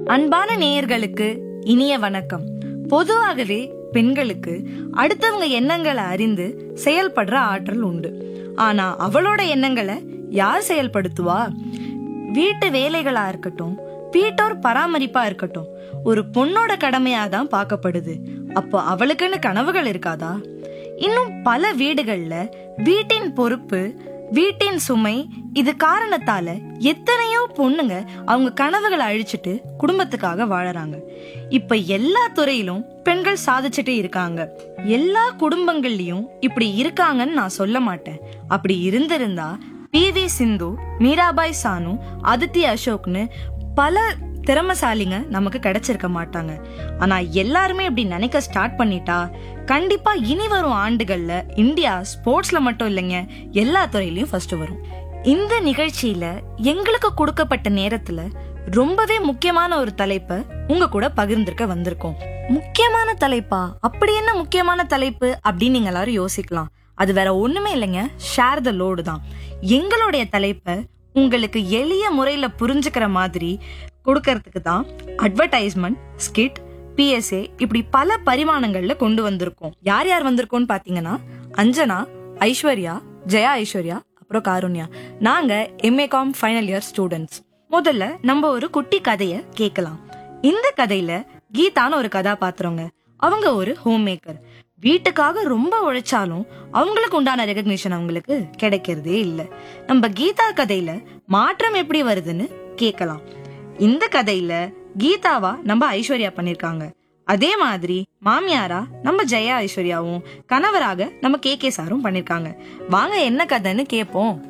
அன்பான நேயர்களுக்கு இனிய வணக்கம் பொதுவாகவே பெண்களுக்கு அடுத்தவங்க எண்ணங்களை அறிந்து செயல்படுற ஆற்றல் உண்டு ஆனா அவளோட எண்ணங்களை யார் செயல்படுத்துவா வீட்டு வேலைகளா இருக்கட்டும் வீட்டோர் பராமரிப்பா இருக்கட்டும் ஒரு பொண்ணோட கடமையா தான் பார்க்கப்படுது அப்போ அவளுக்குன்னு கனவுகள் இருக்காதா இன்னும் பல வீடுகள்ல வீட்டின் பொறுப்பு வீட்டின் சுமை இது காரணத்தால எத்தனையோ பொண்ணுங்க அவங்க கனவுகளை அழிச்சிட்டு குடும்பத்துக்காக வாழறாங்க இப்ப எல்லா துறையிலும் பெண்கள் சாதிச்சுட்டு இருக்காங்க எல்லா குடும்பங்கள்லயும் இப்படி இருக்காங்கன்னு நான் சொல்ல மாட்டேன் அப்படி இருந்திருந்தா பி வி சிந்து மீராபாய் சானு அதித்தி அசோக்னு பல திறமசாலிங்க நமக்கு கிடைச்சிருக்க மாட்டாங்க ஆனா எல்லாருமே இப்படி நினைக்க ஸ்டார்ட் பண்ணிட்டா கண்டிப்பா இனி வரும் ஆண்டுகள்ல இந்தியா ஸ்போர்ட்ஸ்ல மட்டும் இல்லைங்க எல்லா துறையிலயும் ஃபர்ஸ்ட் வரும் இந்த நிகழ்ச்சியில எங்களுக்கு கொடுக்கப்பட்ட நேரத்துல ரொம்பவே முக்கியமான ஒரு தலைப்பை உங்க கூட பகிர்ந்திருக்க வந்திருக்கோம் முக்கியமான தலைப்பா அப்படி என்ன முக்கியமான தலைப்பு அப்படின்னு நீங்க எல்லாரும் யோசிக்கலாம் அது வேற ஒண்ணுமே இல்லைங்க ஷேர் த லோடு தான் எங்களுடைய தலைப்பை உங்களுக்கு எளிய முறையில புரிஞ்சுக்கிற மாதிரி கொடுக்கறதுக்கு தான் அட்வர்டைஸ்மெண்ட் ஸ்கிட் பிஎஸ்ஏ இப்படி பல பரிமாணங்கள்ல கொண்டு வந்திருக்கோம் யார் யார் வந்திருக்கோம்னு பாத்தீங்கன்னா அஞ்சனா ஐஸ்வர்யா ஜெயா ஐஸ்வர்யா அப்புறம் காருண்யா நாங்க எம்ஏகாம் ஃபைனல் இயர் ஸ்டூடெண்ட்ஸ் முதல்ல நம்ம ஒரு குட்டி கதைய கேட்கலாம் இந்த கதையில கீதான்னு ஒரு கதாபாத்திரங்க அவங்க ஒரு ஹோம் மேக்கர் வீட்டுக்காக ரொம்ப உழைச்சாலும் அவங்களுக்கு உண்டான ரெகக்னிஷன் அவங்களுக்கு கிடைக்கிறதே இல்ல நம்ம கீதா கதையில மாற்றம் எப்படி வருதுன்னு கேட்கலாம் இந்த கதையில கீதாவா நம்ம ஐஸ்வர்யா பண்ணிருக்காங்க அதே மாதிரி மாமியாரா நம்ம ஜெயா ஐஸ்வர்யாவும் கணவராக நம்ம கே கே சாரும் பண்ணிருக்காங்க வாங்க என்ன கதைன்னு கேட்போம்